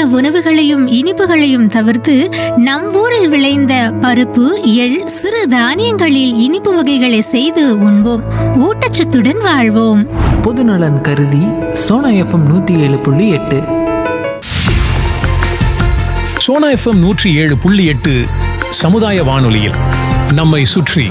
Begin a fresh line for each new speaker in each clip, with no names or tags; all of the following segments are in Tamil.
உணவுகளையும் இனிப்புகளையும் தவிர்த்து நம் ஊரில் விளைந்த பருப்பு எள் சிறு தானியங்களில் இனிப்பு வகைகளை செய்து உண்போம் ஊட்டச்சத்துடன் வாழ்வோம்
பொதுநலன் கருதி சோனா எஃப்எம் நூற்றி ஏழு புள்ளி எட்டு
சோனா எஃப்எம் நூற்றி ஏழு புள்ளி எட்டு சமுதாய வானொலியில் நம்மை சுற்றி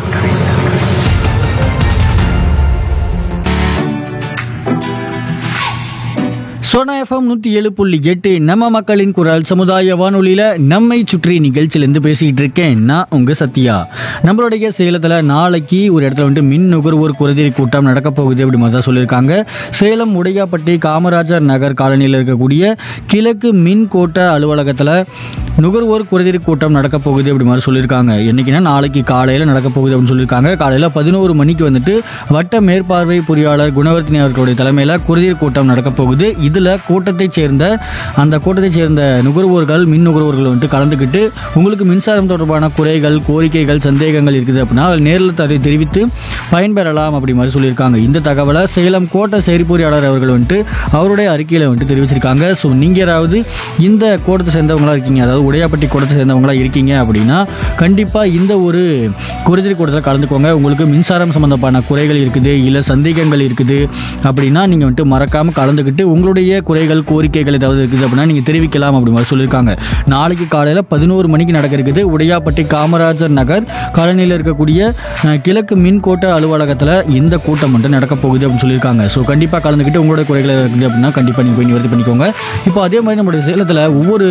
சோனா எஃப்எம் நூற்றி ஏழு புள்ளி எட்டு நம்ம மக்களின் குரல் சமுதாய வானொலியில் நம்மை சுற்றி நிகழ்ச்சியிலேருந்து பேசிக்கிட்டு இருக்கேன் நான் உங்கள் சத்யா நம்மளுடைய சேலத்தில் நாளைக்கு ஒரு இடத்துல வந்துட்டு மின் நுகர்வோர் குறைதீர் கூட்டம் நடக்க போகுது அப்படி மாதிரி தான் சொல்லியிருக்காங்க சேலம் உடையாப்பட்டி காமராஜர் நகர் காலனியில் இருக்கக்கூடிய கிழக்கு மின் கோட்ட அலுவலகத்தில் நுகர்வோர் குறைதீர் கூட்டம் நடக்க போகுது அப்படி மாதிரி சொல்லியிருக்காங்க என்னைக்குன்னா நாளைக்கு காலையில் நடக்க போகுது அப்படின்னு சொல்லியிருக்காங்க காலையில் பதினோரு மணிக்கு வந்துட்டு வட்ட மேற்பார்வை பொறியாளர் குணவர்த்தினி அவர்களுடைய தலைமையில் குறைதீர் கூட்டம் நடக்க போகுது இதில் கூட்டத்தைச் சேர்ந்த அந்த கூட்டத்தைச் சேர்ந்த நுகர்வோர்கள் மின் நுகர்வோர்கள் வந்துட்டு கலந்துக்கிட்டு உங்களுக்கு மின்சாரம் தொடர்பான குறைகள் கோரிக்கைகள் சந்தேகங்கள் இருக்குது அப்படின்னா அதில் நேரில் அதை தெரிவித்து பயன்பெறலாம் அப்படி மாதிரி சொல்லியிருக்காங்க இந்த தகவலை சேலம் கோட்ட செயற்பொறியாளர் அவர்கள் வந்துட்டு அவருடைய அறிக்கையில் வந்துட்டு தெரிவிச்சிருக்காங்க ஸோ நீங்கள் யாராவது இந்த கோட்டத்தை சேர்ந்தவங்களா இருக்கீங்க அதாவது உடையாப்பட்டி கோட்டத்தை சேர்ந்தவங்களா இருக்கீங்க அப்படின்னா கண்டிப்பாக இந்த ஒரு குறைதீர் கூட்டத்தில் கலந்துக்கோங்க உங்களுக்கு மின்சாரம் சம்மந்தமான குறைகள் இருக்குது இல்லை சந்தேகங்கள் இருக்குது அப்படின்னா நீங்கள் வந்துட்டு மறக்காமல் கலந்துக்கிட்டு உங்களுடைய குறைகள் கோரிக்கைகள் ஏதாவது இருக்குது அப்படின்னா நீங்கள் தெரிவிக்கலாம் அப்படி மாதிரி சொல்லியிருக்காங்க நாளைக்கு காலையில் பதினோரு மணிக்கு நடக்க இருக்குது உடையாப்பட்டி காமராஜர் நகர் காலனியில் இருக்கக்கூடிய அஹ், கிழக்கு மின் கோட்ட அலுவலகத்தில் இந்த கூட்டம் வந்துட்டு நடக்க போகுது அப்படின்னு சொல்லியிருக்காங்க ஸோ கண்டிப்பாக கலந்துக்கிட்டு உங்களோட குறைகள் இருக்குது அப்படின்னா கண்டிப்பாக நீங்கள் போய் நிவர்த்தி பண்ணிக்கோங்க இப்போ அதே மாதிரி நம்மளுடைய சேலத்தில் ஒவ்வொரு